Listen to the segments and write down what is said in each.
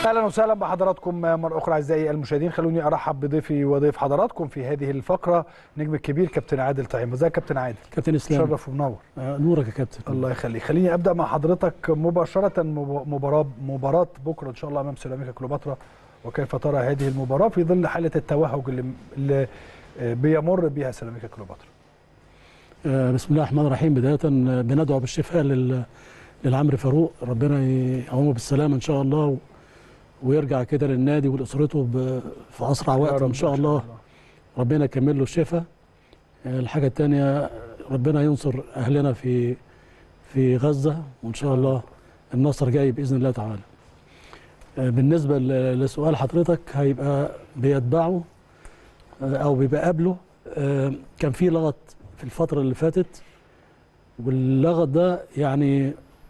اهلا وسهلا بحضراتكم مره اخرى اعزائي المشاهدين خلوني ارحب بضيفي وضيف حضراتكم في هذه الفقره نجم الكبير كابتن عادل طعيم ازيك يا كابتن عادل كابتن اسلام شرف ومنور آه، نورك يا كابتن الله يخليك خليني ابدا مع حضرتك مباشره مب- مباراه مباراه بكره ان شاء الله امام سيراميكا كليوباترا وكيف ترى هذه المباراه في ظل حاله التوهج اللي, اللي آه، بيمر بها سيراميكا كليوباترا آه، بسم الله الرحمن الرحيم بدايه آه، بندعو بالشفاء لل للعمرو فاروق ربنا يقومه بالسلامه ان شاء الله و... ويرجع كده للنادي ولاسرته ب... في اسرع يا وقت رب ان شاء الله ربنا يكمل له الشفاء آه، الحاجه الثانيه ربنا ينصر اهلنا في في غزه وان شاء الله النصر جاي باذن الله تعالى آه، بالنسبه ل- لسؤال حضرتك هيبقى بيتبعه آه، او بيبقى قبله آه، كان في لغط في الفتره اللي فاتت واللغط ده يعني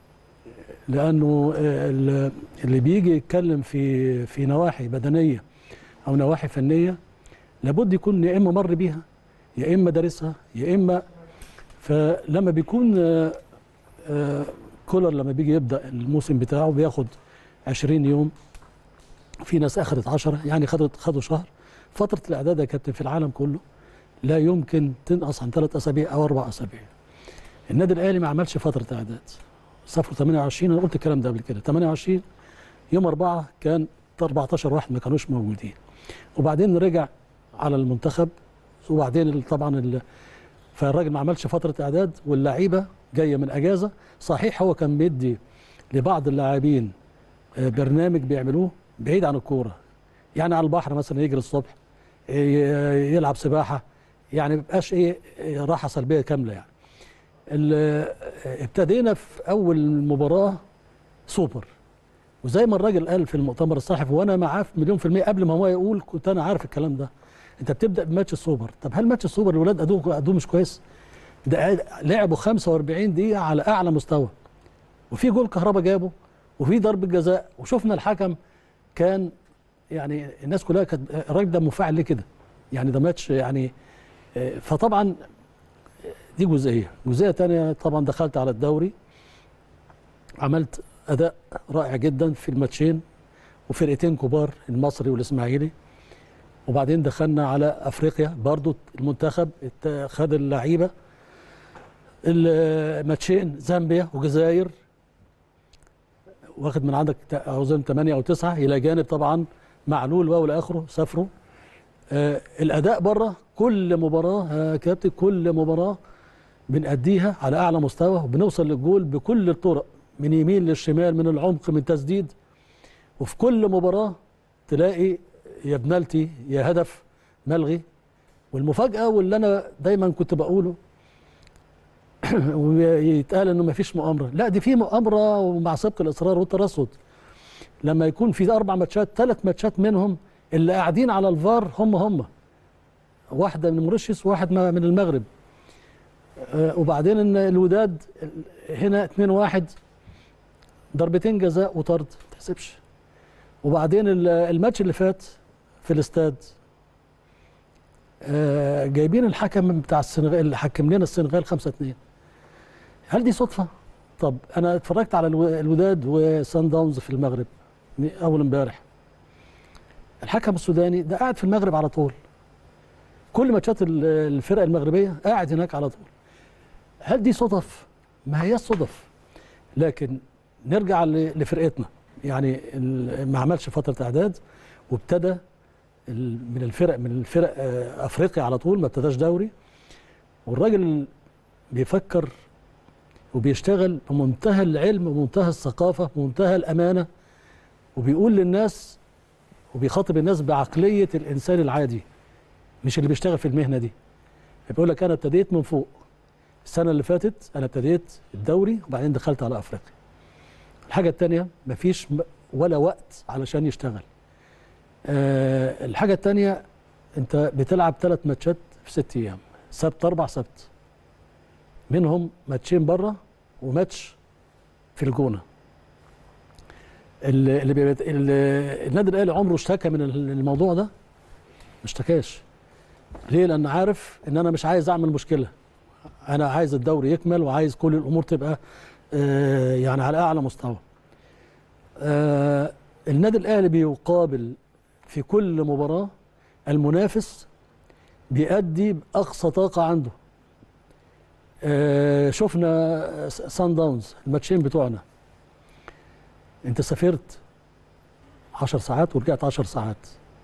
لانه آه، ال- اللي بيجي يتكلم في في نواحي بدنيه او نواحي فنيه لابد يكون يا اما مر بيها يا اما دارسها يا اما فلما بيكون آه، آه، كولر لما بيجي يبدا الموسم بتاعه بياخد 20 يوم في ناس اخذت 10 يعني خدوا خدوا شهر فتره الاعداد يا كابتن في العالم كله لا يمكن تنقص عن ثلاث اسابيع او اربع اسابيع النادي الاهلي ما عملش فتره اعداد سافروا 28 انا قلت الكلام ده قبل كده 28 يوم 4 كان 14 واحد ما كانوش موجودين وبعدين رجع على المنتخب وبعدين ال- طبعا ال... فالراجل ما عملش فتره اعداد واللعيبه جايه من اجازه صحيح هو كان بيدي لبعض اللاعبين آه، برنامج بيعملوه بعيد عن الكوره يعني على البحر مثلا يجري الصبح ي- يلعب سباحه يعني ما بيبقاش ايه إيه، راحه سلبيه كامله يعني ال- ابتدينا في اول مباراه سوبر وزي ما الراجل قال في المؤتمر الصحفي وانا معاه في مليون في المية قبل ما هو يقول كنت انا عارف الكلام ده انت بتبدا بماتش السوبر طب هل ماتش السوبر الولاد ادوه ادوه مش كويس ده قاعد- لعبوا 45 دقيقه على اعلى مستوى وفي جول كهربا جابه وفي ضربه جزاء وشفنا الحكم كان يعني الناس كلها كانت الراجل ده منفعل ليه كده يعني ده ماتش يعني آه، فطبعا دي جزئيه جزئيه تانية طبعا دخلت على الدوري عملت اداء رائع جدا في الماتشين وفرقتين كبار المصري والاسماعيلي وبعدين دخلنا على افريقيا برضو المنتخب ات- خد اللعيبه الماتشين زامبيا وجزائر واخد من عندك تا- اظن 8 او 9 الى جانب طبعا معلول والى اخره سافروا آه الاداء بره كل مباراه يا كابتن كل مباراه بنأديها على اعلى مستوى وبنوصل للجول بكل الطرق من يمين للشمال من العمق من تسديد وفي كل مباراه تلاقي يا بنالتي يا هدف ملغي والمفاجاه واللي انا دايما كنت بقوله ويتقال انه ما فيش مؤامره لا دي في مؤامره ومع سبق الاصرار والترصد لما يكون في اربع ماتشات ثلاث ماتشات منهم اللي قاعدين على الفار هم هم واحده من موريشيوس وواحد ما- من المغرب آه، وبعدين ان الوداد هنا 2 1 ضربتين جزاء وطرد ما تحسبش وبعدين ال- الماتش اللي فات في الاستاد آه، جايبين الحكم بتاع السنغال اللي حكم لنا السنغال 5 2 هل دي صدفه؟ طب انا اتفرجت على الو- الوداد وسان داونز في المغرب م- اول امبارح الحكم السوداني ده قاعد في المغرب على طول كل ماتشات ال- الفرق المغربيه قاعد هناك على طول هل دي صدف؟ ما هي صدف لكن نرجع ل- لفرقتنا يعني ال- ما عملش فتره اعداد وابتدى ال- من الفرق من الفرق آه، افريقيا على طول ما ابتداش دوري والراجل بيفكر وبيشتغل بمنتهى العلم ومنتهى الثقافه ومنتهى الامانه وبيقول للناس وبيخاطب الناس بعقليه الانسان العادي مش اللي بيشتغل في المهنه دي بيقول لك انا ابتديت من فوق السنه اللي فاتت انا ابتديت الدوري وبعدين دخلت على افريقيا الحاجه الثانيه مفيش م- ولا وقت علشان يشتغل أه الحاجه الثانيه انت بتلعب ثلاث ماتشات في ست ايام سبت اربع سبت منهم ماتشين بره وماتش في الجونه اللي اللي بيبت... اللي النادي الاهلي عمره اشتكى من الموضوع ده ما اشتكاش ليه لان عارف ان انا مش عايز اعمل مشكله انا عايز الدوري يكمل وعايز كل الامور تبقى آه، يعني على اعلى مستوى آه، النادي الاهلي بيقابل في كل مباراه المنافس بيأدي باقصى طاقه عنده آه، شفنا سان داونز الماتشين بتوعنا انت سافرت 10 ساعات ورجعت 10 ساعات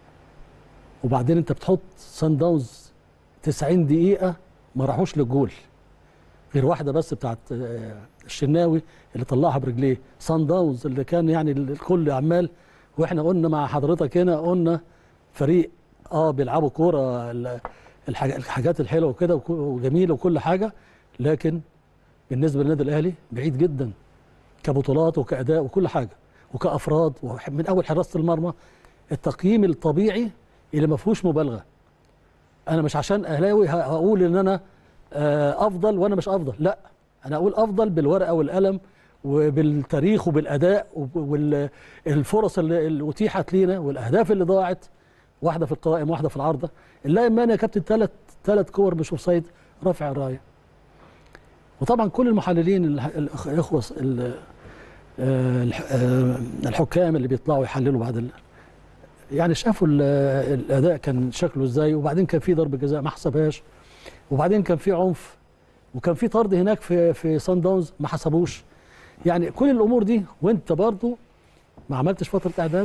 وبعدين انت بتحط سان داونز 90 دقيقه ما راحوش للجول غير واحده بس بتاعت آه، الشناوي اللي طلعها برجليه سان داونز اللي كان يعني الكل عمال واحنا قلنا مع حضرتك هنا قلنا فريق اه بيلعبوا كوره ال- الحاجات الحاجات الحلوه وكده وك- وجميله وكل حاجه لكن بالنسبه للنادي الاهلي بعيد جدا كبطولات وكاداء وكل حاجه وكافراد ومن اول حراسه المرمى التقييم الطبيعي اللي ما فيهوش مبالغه انا مش عشان اهلاوي ه- هقول ان انا آه، افضل وانا مش افضل لا انا اقول افضل بالورقه والقلم وبالتاريخ وبالاداء والفرص اللي اللي اتيحت لينا والاهداف اللي ضاعت واحده في القائم واحده في العارضه نلاقي اما يا كابتن ثلاث ثلاث كور مش اوفسايد رافع الرايه وطبعا كل المحللين الح- الأخ- الاخوه ال- آه، الح- آه، الحكام اللي بيطلعوا يحللوا بعد ال... يعني شافوا ال- الاداء كان شكله ازاي وبعدين كان في ضربه جزاء ما حسبهاش وبعدين كان في عنف وكان في طرد هناك في في سان داونز ما حسبوش يعني كل الامور دي وانت برضو ما عملتش فتره اعداد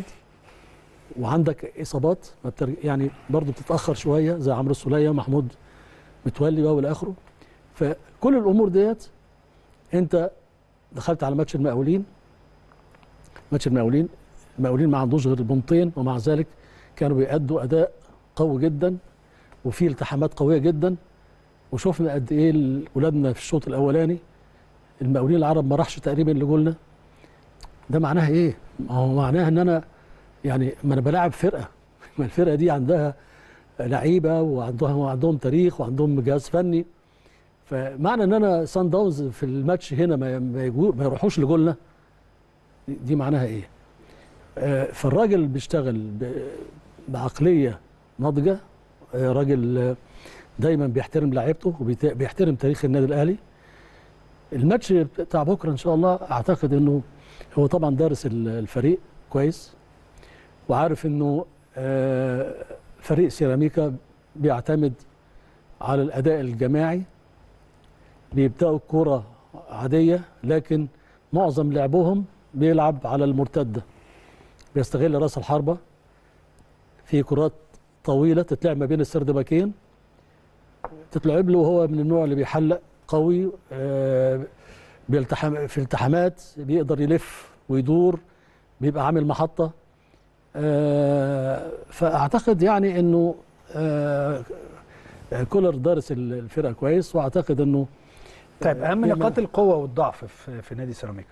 وعندك اصابات ما بترج... يعني برضو بتتاخر شويه زي عمرو السوليه محمود متولي بقى والى اخره فكل الامور ديت انت دخلت على ماتش المقاولين ماتش المقاولين المقاولين ما عندوش غير بنطين ومع ذلك كانوا بيأدوا اداء قوي جدا وفي التحامات قويه جدا وشفنا قد ايه ال- ولادنا في الشوط الاولاني المقاولين العرب ما راحش تقريبا لجولنا ده معناها ايه؟ ما هو معناها ان انا يعني ما انا بلاعب فرقه ما الفرقه دي عندها لعيبه وعندها وعندهم تاريخ وعندهم جهاز فني فمعنى ان انا سان داونز في الماتش هنا ما ما, يجو ما يروحوش لجولنا دي- دي معناها ايه؟ آه، فالراجل بيشتغل ب- بعقليه ناضجه آه، راجل آه، دايما بيحترم لعيبته وبيحترم تاريخ النادي الاهلي الماتش بتاع بكره ان شاء الله اعتقد انه هو طبعا دارس ال- الفريق كويس وعارف انه آه، فريق سيراميكا بيعتمد على الاداء الجماعي بيبداوا الكوره عاديه لكن معظم لعبهم بيلعب على المرتده بيستغل راس الحربه في كرات طويله تتلعب ما بين السردباكين تتلعب له وهو من النوع اللي بيحلق قوي آه، بيلتحم في التحامات بيقدر يلف ويدور بيبقى عامل محطه آه، فاعتقد يعني انه آه، كولر دارس الفرقه كويس واعتقد انه طيب اهم بيعمل- نقاط القوه والضعف في, في نادي سيراميكا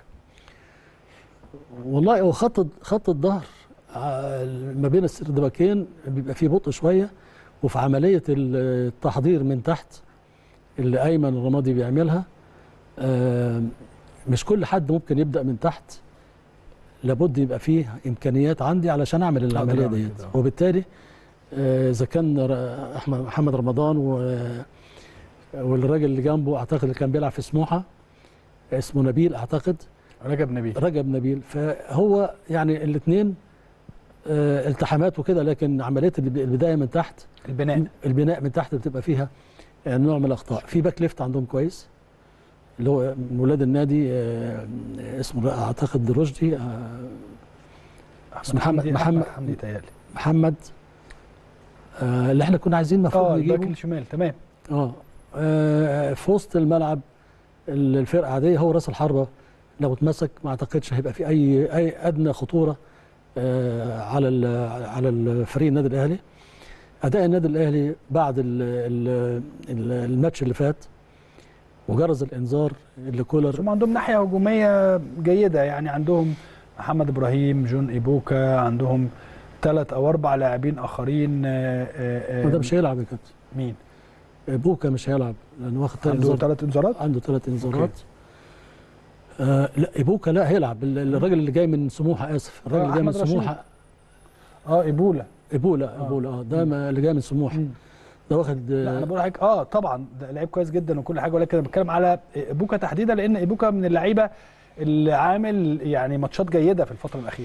والله هو خط خط الظهر ع- ما بين السردباكين بيبقى فيه بطء شويه وفي عمليه التحضير من تحت اللي ايمن الرمادي بيعملها آه، مش كل حد ممكن يبدا من تحت لابد يبقى فيه امكانيات عندي علشان اعمل العمليه أعمل ديت كده. وبالتالي آه، اذا كان ر- احمد محمد رمضان و والراجل اللي جنبه اعتقد اللي كان بيلعب في سموحه اسمه نبيل اعتقد رجب نبيل رجب نبيل فهو يعني الاثنين التحامات وكده لكن عمليه الب- البدايه من تحت البناء البناء من تحت بتبقى فيها آه، نوع من الاخطاء في باك ليفت عندهم كويس اللي هو من ولاد النادي آه، اسمه اعتقد رشدي آه، احمد محمد- حمدي محمد- أحمد حمدي تهيألي محمد آه، اللي احنا كنا عايزين المفروض اه الباك نجيبه الشمال تمام اه آه، في وسط الملعب ال- الفرقه عاديه هو راس الحربه لو اتمسك ما اعتقدش هيبقى في اي اي ادنى خطوره آه، على ال- على الفريق النادي الاهلي اداء النادي الاهلي بعد ال- ال- ال- الماتش اللي فات وجرس الانذار اللي كولر هم عندهم ناحيه هجوميه جيده يعني عندهم محمد ابراهيم جون ايبوكا عندهم ثلاث او اربع لاعبين اخرين آه، آه، آه، ده مش هيلعب يا كابتن مين بوكا مش هيلعب لانه واخد ثلاث عنده انذار ثلاث انذارات عنده ثلاث انذارات آه لا ايبوكا لا هيلعب ال- الراجل اللي جاي من سموحه اسف الراجل آه، اللي جاي من أحمد رشيد. سموحه اه ايبولا ايبولا آه. ايبولا اه ده ما- اللي جاي من سموحه ده واخد لا انا آه، بقول لحضرتك اه طبعا ده لعيب كويس جدا وكل حاجه ولكن انا بتكلم على ايبوكا تحديدا لان ايبوكا من اللعيبه اللي عامل يعني ماتشات جيده في الفتره الاخيره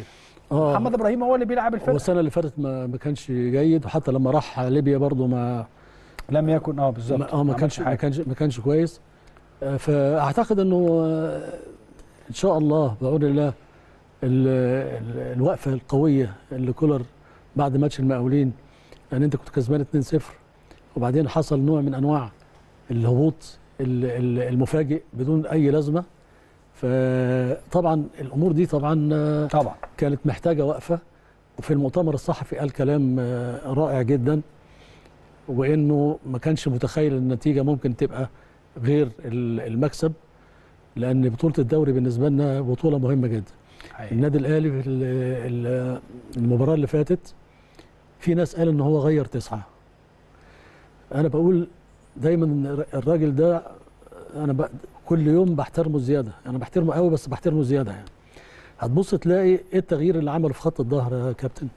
اه محمد ابراهيم هو اللي بيلعب هو الفرقه السنه اللي فاتت ما ما كانش جيد وحتى لما راح ليبيا برضه ما لم يكن اه بالظبط ما- اه ما عملش كانش ما حاجة. كانش ما كانش كويس آه، فاعتقد انه آه، ان شاء الله بعون الله ال- ال- الوقفه القويه اللي كولر بعد ماتش المقاولين يعني انت كنت كسبان 2-0 وبعدين حصل نوع من انواع الهبوط ال- ال- المفاجئ بدون اي لازمه فطبعا الامور دي طبعا آه، طبعا كانت محتاجه وقفه وفي المؤتمر الصحفي قال كلام آه، رائع جدا وانه ما كانش متخيل النتيجه ممكن تبقى غير ال- المكسب لان بطوله الدوري بالنسبه لنا بطوله مهمه جدا حقيقي. النادي الاهلي في ال- ال- المباراه اللي فاتت في ناس قال ان هو غير تسعه انا بقول دايما الر- الراجل ده انا ب... كل يوم بحترمه زياده انا بحترمه قوي بس بحترمه زياده يعني هتبص تلاقي ايه التغيير اللي عمله في خط الظهر يا كابتن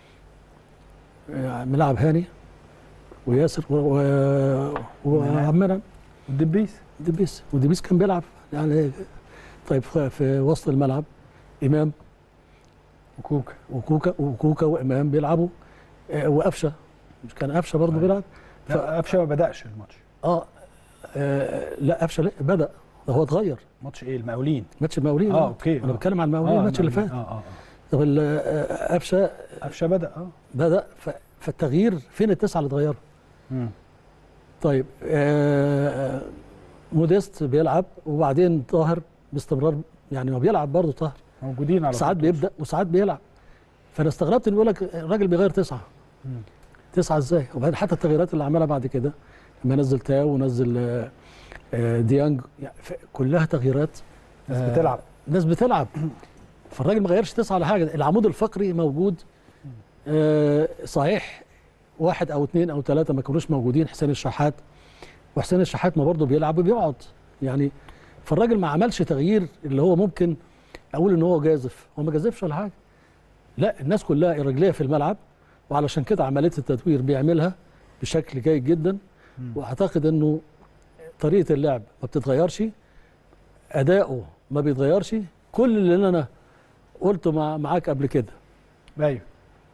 يعني ملعب هاني وياسر و... و... وعمنا الدبيس دبيس ودبيس كان بيلعب يعني طيب في- في وسط الملعب امام وكوكا وكوكا وكوكا وامام بيلعبوا آه، وقفشه مش كان قفشه برضه أيوة. بيلعب ف... لا قفشه ما بداش الماتش اه, آه لا قفشه لا بدا ده هو اتغير ماتش ايه المقاولين ماتش المقاولين اه اوكي انا آه. بتكلم عن المقاولين آه، الماتش اللي المقاولين. فات اه اه آه. طب ال- آه، قفشه قفشه بدا اه بدا ف... فالتغيير فين التسعه اللي اتغيروا مم. طيب آه موديست بيلعب وبعدين طاهر باستمرار يعني ما بيلعب برضه طاهر موجودين على ساعات طول. بيبدا وساعات بيلعب فانا استغربت انه يقول لك الراجل بيغير تسعه مم. تسعه ازاي وبعدين حتى التغييرات اللي عملها بعد كده لما نزل تاو ونزل آه، آه، ديانج يعني ف- كلها تغييرات ناس آه، بتلعب ناس بتلعب فالراجل ما غيرش تسعه على حاجه العمود الفقري موجود آه، صحيح واحد او اثنين او ثلاثه ما كانوش موجودين حسين الشحات وحسين الشحات ما برضه بيلعب وبيقعد يعني فالراجل ما عملش تغيير اللي هو ممكن اقول ان هو جازف هو ما جازفش ولا حاجه لا الناس كلها رجليها في الملعب وعلشان كده عمليه التدوير بيعملها بشكل جيد جدا مم. واعتقد انه طريقه اللعب ما بتتغيرش اداؤه ما بيتغيرش كل اللي انا قلته مع معاك قبل كده ايوه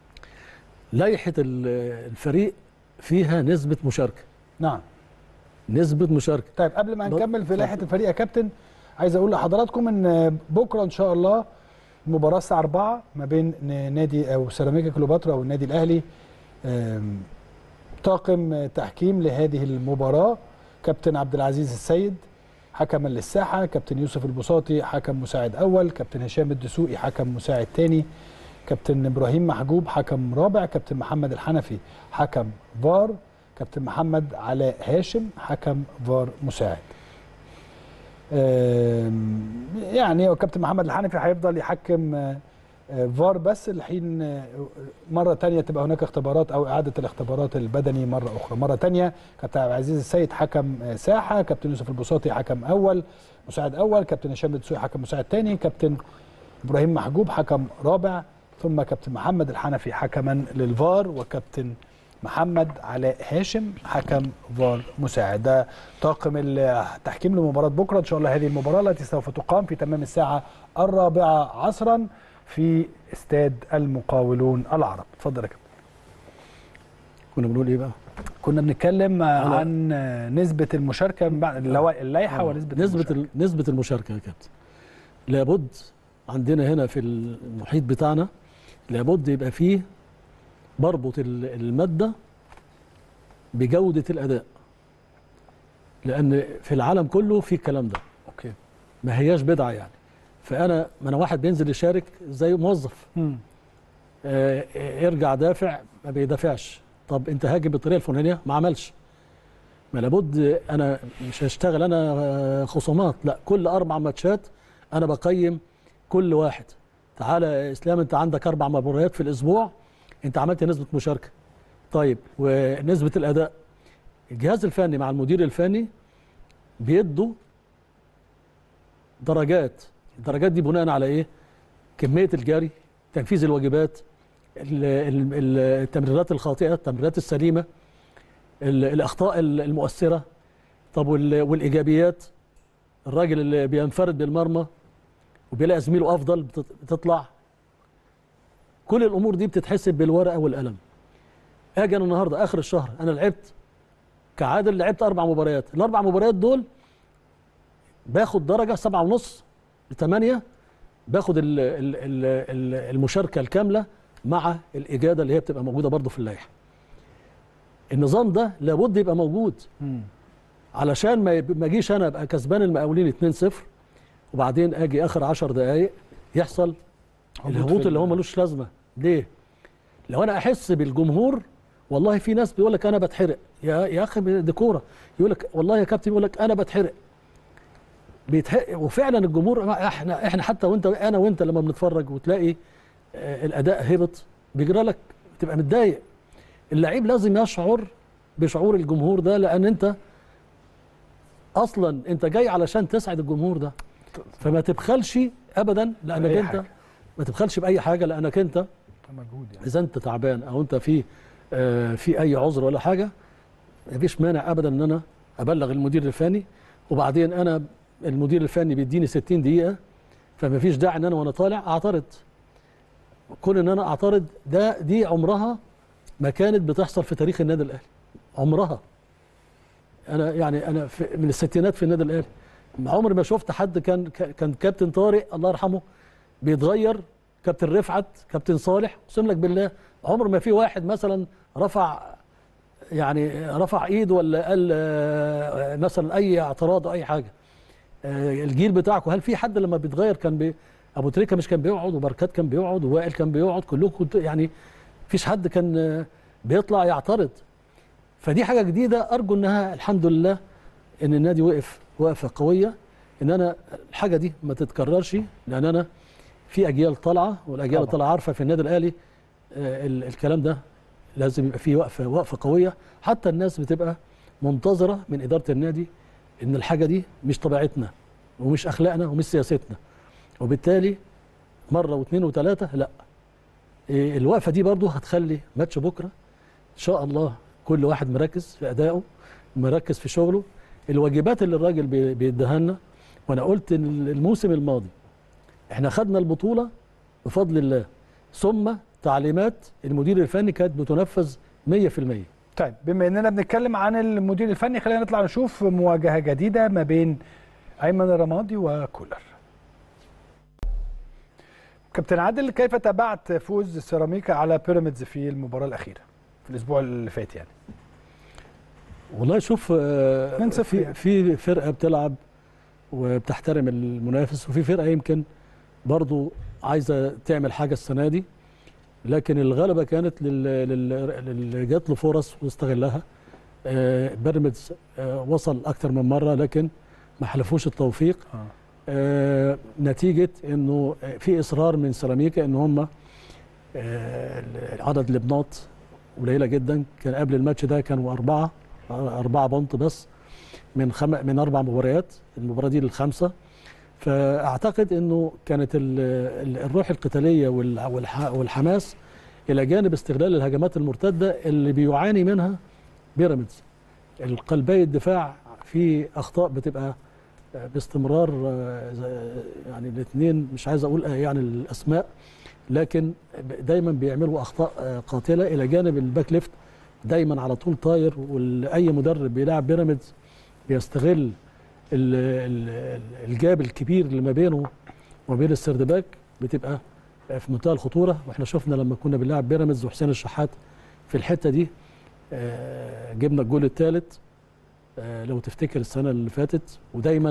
لائحه ال- الفريق فيها نسبه مشاركه نعم نسبه مشاركه طيب قبل ما ب- نكمل في اتفضل. لائحه الفريق يا كابتن عايز اقول لحضراتكم ان بكره ان شاء الله المباراه الساعه 4 ما بين ن- نادي او سيراميكا كليوباترا والنادي الاهلي آم، طاقم تحكيم لهذه المباراه كابتن عبد العزيز السيد حكما للساحه كابتن يوسف البساطي حكم مساعد اول كابتن هشام الدسوقي حكم مساعد ثاني كابتن ابراهيم محجوب حكم رابع كابتن محمد الحنفي حكم فار كابتن محمد علاء هاشم حكم فار مساعد آم، يعني هو كابتن محمد الحنفي هيفضل يحكم آه، آه، فار بس الحين آه، مرة تانية تبقى هناك اختبارات أو إعادة الاختبارات البدني مرة أخرى مرة تانية كابتن عبد العزيز السيد حكم آه، ساحة كابتن يوسف البساطي حكم أول مساعد أول كابتن هشام الدسوقي حكم مساعد تاني كابتن إبراهيم محجوب حكم رابع ثم كابتن محمد الحنفي حكما للفار وكابتن محمد علاء هاشم حكم فار مساعد ده طاقم التحكيم لمباراة بكرة إن شاء الله هذه المباراة التي سوف تقام في تمام الساعة الرابعة عصرا في استاد المقاولون العرب اتفضل يا كابتن كنا بنقول ايه بقى كنا بنتكلم على- عن نسبة المشاركة من بعد اللي هو اللائحة ونسبة نسبة المشاركة. ال- نسبة المشاركة يا كابتن لابد عندنا هنا في المحيط بتاعنا لابد يبقى فيه بربط ال- المادة بجودة الأداء لأن في العالم كله في الكلام ده اوكي ما هياش بدعة يعني فأنا ما أنا واحد بينزل يشارك زي موظف مم. آه، يرجع دافع ما بيدافعش طب انت هاجم بالطريقه الفلانيه ما عملش ما لابد انا مش هشتغل انا آه، خصومات لا كل اربع ماتشات انا بقيم كل واحد تعالى يا اسلام انت عندك اربع مباريات في الاسبوع انت عملت نسبه مشاركه طيب ونسبه الاداء الجهاز الفني مع المدير الفني بيدوا درجات الدرجات دي بناء على ايه كميه الجري تنفيذ الواجبات ال- ال- ال- التمريرات الخاطئه التمريرات السليمه ال- الاخطاء ال- المؤثره طب وال- والايجابيات الراجل اللي بينفرد بالمرمى وبيلاقي زميله افضل بتط- بتطلع كل الامور دي بتتحسب بالورقه والقلم اجي انا النهارده اخر الشهر انا لعبت كعادل لعبت اربع مباريات الاربع مباريات دول باخد درجه سبعة ونص لثمانية باخد ال ال ال ال المشاركه الكامله مع الاجاده اللي هي بتبقى موجوده برضو في اللائحه النظام ده لابد يبقى موجود مم. علشان ما يب- ما اجيش انا ابقى كسبان المقاولين 2-0 وبعدين اجي اخر 10 دقائق يحصل هبوط الهبوط في اللي هو ال- ملوش لازمه ليه؟ لو انا احس بالجمهور والله في ناس بيقول لك انا بتحرق يا يا اخي دي كوره يقول لك والله يا كابتن يقول لك انا بتحرق بيتحرق وفعلا الجمهور ما احنا احنا حتى وانت انا وانت لما بنتفرج وتلاقي آه، الاداء هبط بيجرى لك تبقى متضايق اللعيب لازم يشعر بشعور الجمهور ده لان انت اصلا انت جاي علشان تسعد الجمهور ده فما تبخلش ابدا لانك بأي انت حاجة. ما تبخلش باي حاجه لانك انت مجهود يعني اذا انت تعبان او انت في آه، في اي عذر ولا حاجه مفيش مانع ابدا ان انا ابلغ المدير الفني وبعدين انا المدير الفني بيديني 60 دقيقه فما فيش داعي ان انا وانا طالع اعترض كون ان انا اعترض ده دي عمرها ما كانت بتحصل في تاريخ النادي الاهلي عمرها انا يعني انا في من الستينات في النادي الاهلي عمري ما شفت حد كان كان كابتن طارق الله يرحمه بيتغير كابتن رفعت كابتن صالح اقسم لك بالله عمر ما في واحد مثلا رفع يعني رفع ايد ولا قال آه، مثلا اي اعتراض او اي حاجه آه، الجيل بتاعكم هل في حد لما بيتغير كان بي ابو تريكه مش كان بيقعد وبركات كان بيقعد ووائل كان بيقعد كلكم كنتوا يعني فيش حد كان آه، بيطلع يعترض فدي حاجه جديده ارجو انها الحمد لله ان النادي وقف وقفه قويه ان انا الحاجه دي ما تتكررش لان انا في اجيال طالعه والاجيال طبعا. طالعه عارفه في النادي الاهلي آه، ال- الكلام ده لازم يبقى فيه وقفه وقفه قويه حتى الناس بتبقى منتظره من اداره النادي ان الحاجه دي مش طبيعتنا ومش اخلاقنا ومش سياستنا وبالتالي مره واثنين وثلاثه لا إيه، الوقفه دي برضو هتخلي ماتش بكره ان شاء الله كل واحد مركز في ادائه مركز في شغله الواجبات اللي الراجل بي- بيديها لنا وانا قلت إن الموسم الماضي احنا خدنا البطوله بفضل الله ثم تعليمات المدير الفني كانت بتنفذ 100% طيب بما اننا بنتكلم عن المدير الفني خلينا نطلع نشوف مواجهه جديده ما بين ايمن الرمادي وكولر كابتن عادل كيف تابعت فوز سيراميكا على بيراميدز في المباراه الاخيره في الاسبوع اللي فات يعني والله شوف آه، 2-0 في يعني. في فرقه بتلعب وبتحترم المنافس وفي فرقه يمكن برضو عايزه تعمل حاجه السنه دي لكن الغلبه كانت لل- لل- اللي جات له فرص واستغلها آه، بيراميدز آه، وصل اكتر من مره لكن ما حلفوش التوفيق اه آه، نتيجه انه في اصرار من سيراميكا ان هم آه، عدد البناط قليله جدا كان قبل الماتش ده كانوا اربعه اربعه بونت بس من خم... من اربع مباريات المباراه دي للخمسه فاعتقد انه كانت ال... ال- الروح القتاليه وال... والح... والحماس الى جانب استغلال الهجمات المرتده اللي بيعاني منها بيراميدز القلبي الدفاع في اخطاء بتبقى باستمرار آه، زي- يعني الاثنين مش عايز اقول آه، يعني الاسماء لكن دايما بيعملوا اخطاء آه، قاتله الى جانب الباك ليفت دايما على طول طاير واي مدرب بيلعب بيراميدز بيستغل ال- ال- الجاب الكبير اللي ما بينه وما بين السردباك بتبقى في منتهى الخطوره واحنا شفنا لما كنا بنلعب بيراميدز وحسين الشحات في الحته دي آه، جبنا الجول الثالث لو تفتكر السنه اللي فاتت ودايما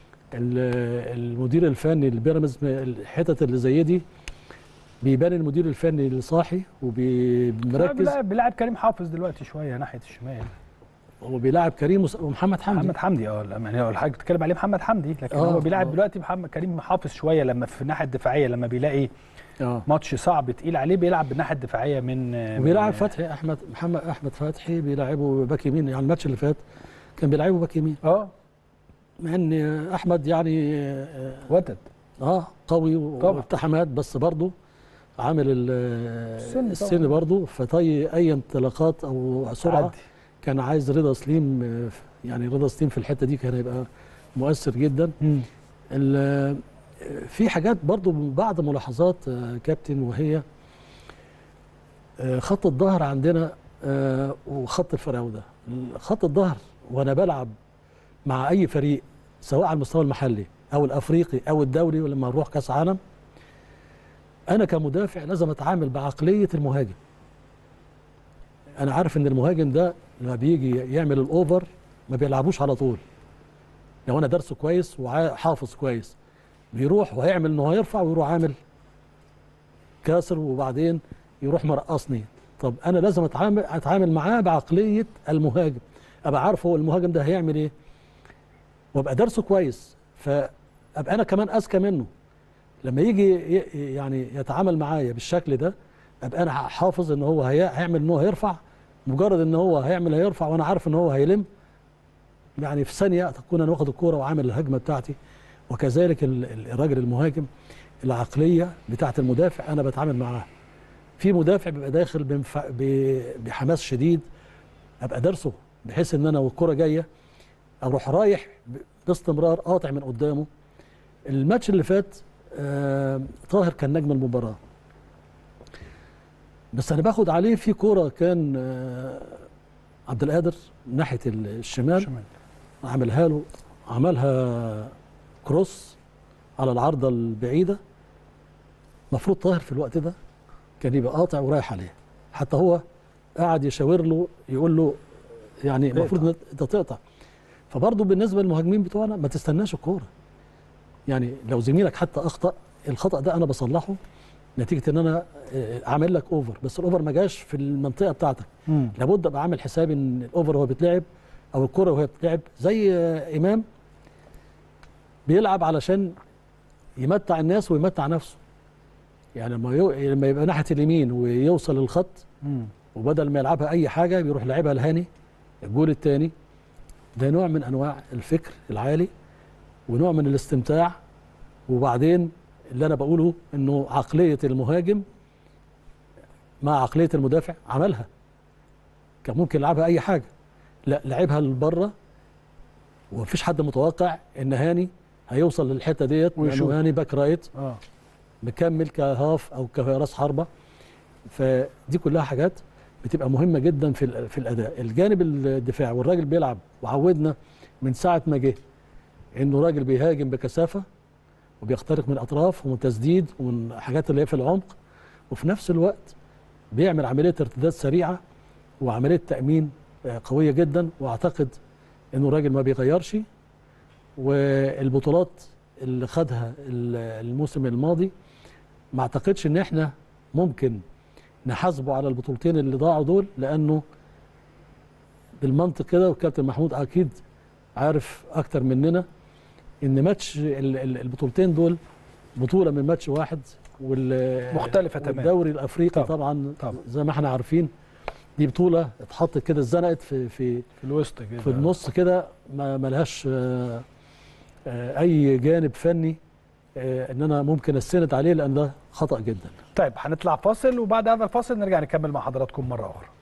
ال- المدير الفني للبيراميدز الحتت اللي زي دي بيبان المدير الفني اللي صاحي وبيركز بيلعب بيلعب كريم حافظ دلوقتي شويه ناحيه الشمال هو بيلاعب كريم وس- ومحمد حمدي محمد حمدي اه لا، يعني هو الحاجه بتتكلم عليه محمد حمدي لكن آه، هو بيلعب آه. دلوقتي محمد كريم حافظ شويه لما في الناحيه الدفاعيه لما بيلاقي اه ماتش صعب تقيل عليه بيلعب بالناحيه الدفاعيه من وبيلاعب من- فتحي احمد محمد احمد فتحي بيلعبه باك يمين يعني الماتش اللي فات كان بيلعبه باك يمين اه مع ان احمد يعني اه, وتد آه قوي طبعا. والتحامات بس برضه عامل ال- السن السن طبعا. برضه فطي اي انطلاقات او سرعه عدي. كان عايز رضا سليم آه، يعني رضا سليم في الحته دي كان هيبقى مؤثر جدا مم. ال- في حاجات برضو بعض ملاحظات آه، كابتن وهي آه، خط الظهر عندنا آه، وخط الفراوده خط الظهر وانا بلعب مع اي فريق سواء على المستوى المحلي او الافريقي او الدولي ولما نروح كاس عالم انا كمدافع لازم اتعامل بعقليه المهاجم انا عارف ان المهاجم ده لما بيجي يعمل الاوفر ما بيلعبوش على طول لو انا درسه كويس وحافظ كويس بيروح وهيعمل انه هيرفع ويروح عامل كاسر وبعدين يروح مرقصني طب انا لازم اتعامل اتعامل معاه بعقليه المهاجم ابقى عارف هو المهاجم ده هيعمل ايه وابقى درسه كويس فابقى انا كمان اذكى منه لما يجي ي- يعني يتعامل معايا بالشكل ده ابقى انا حافظ ان هو هي- هيعمل ان هو هيرفع مجرد ان هو هيعمل هيرفع وانا عارف ان هو هيلم يعني في ثانيه تكون انا واخد الكوره وعامل الهجمه بتاعتي وكذلك ال- ال- الراجل المهاجم العقليه بتاعت المدافع انا بتعامل معاه في مدافع بيبقى داخل بمف- ب- بحماس شديد ابقى درسه بحيث ان انا والكره جايه اروح رايح ب- باستمرار قاطع من قدامه الماتش اللي فات آه طاهر كان نجم المباراه بس انا باخد عليه في كوره كان آه عبد القادر ناحيه الشمال شمال عملها له عملها كروس على العارضه البعيده المفروض طاهر في الوقت ده كان يبقى قاطع ورايح عليه حتى هو قاعد يشاور له يقول له يعني المفروض إن انت تقطع فبرضه بالنسبه للمهاجمين بتوعنا ما تستناش الكوره يعني لو زميلك حتى اخطا الخطا ده انا بصلحه نتيجه ان انا آه، عامل لك اوفر بس الاوفر ما جاش في المنطقه بتاعتك مم. لابد ابقى عامل حسابي ان الاوفر وهو بيتلعب او الكره وهي بتتلعب زي آه، امام بيلعب علشان يمتع الناس ويمتع نفسه يعني لما يو... لما يبقى ناحيه اليمين ويوصل للخط مم. وبدل ما يلعبها اي حاجه بيروح لعبها لهاني الجول الثاني ده نوع من انواع الفكر العالي ونوع من الاستمتاع وبعدين اللي انا بقوله انه عقليه المهاجم مع عقليه المدافع عملها كان ممكن يلعبها اي حاجه لا لعبها لبره ومفيش حد متوقع ان هاني هيوصل للحته ديت ويشوط. لانه هاني باك رايت اه مكمل كهاف او كراس حربه فدي كلها حاجات بتبقى مهمه جدا في ال- في الاداء الجانب الدفاعي والراجل بيلعب وعودنا من ساعه ما جه انه راجل بيهاجم بكثافه وبيخترق من الاطراف ومن تسديد ومن حاجات اللي هي في العمق وفي نفس الوقت بيعمل عمليه ارتداد سريعه وعمليه تامين آه، قويه جدا واعتقد انه راجل ما بيغيرش والبطولات اللي خدها ال- الموسم الماضي ما اعتقدش ان احنا ممكن نحاسبه على البطولتين اللي ضاعوا دول لانه بالمنطق كده والكابتن محمود اكيد عارف اكتر مننا ان ماتش ال- ال- البطولتين دول بطوله من ماتش واحد وال مختلفة تماماً. والدوري الافريقي طبعاً، طبعا, طبعاً. زي ما احنا عارفين دي بطوله اتحطت كده اتزنقت في في في الوسط كده في النص كده ما ملهاش آه، آه، اي جانب فني آه، ان انا ممكن استند عليه لان ده خطا جدا طيب هنطلع فاصل وبعد هذا الفاصل نرجع نكمل مع حضراتكم مره اخرى